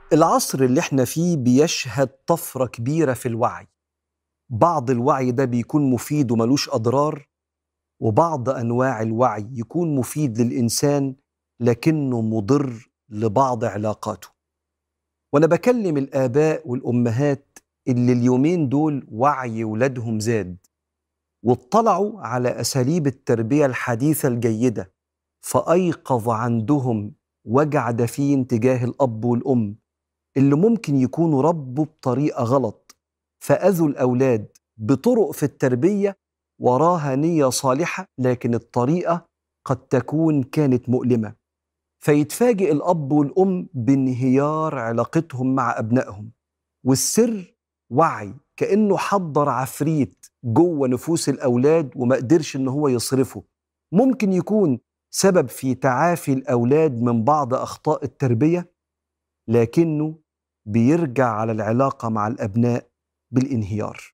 العصر اللي احنا فيه بيشهد طفرة كبيرة في الوعي بعض الوعي ده بيكون مفيد وملوش أضرار وبعض أنواع الوعي يكون مفيد للإنسان لكنه مضر لبعض علاقاته وأنا بكلم الآباء والأمهات اللي اليومين دول وعي ولادهم زاد واطلعوا على أساليب التربية الحديثة الجيدة فأيقظ عندهم وجع دفين تجاه الأب والأم اللي ممكن يكونوا ربوا بطريقة غلط فأذوا الأولاد بطرق في التربية وراها نية صالحة لكن الطريقة قد تكون كانت مؤلمة فيتفاجئ الأب والأم بانهيار علاقتهم مع أبنائهم والسر وعي كأنه حضر عفريت جوه نفوس الأولاد وما قدرش إن هو يصرفه ممكن يكون سبب في تعافي الأولاد من بعض أخطاء التربية لكنه بيرجع على العلاقة مع الأبناء بالانهيار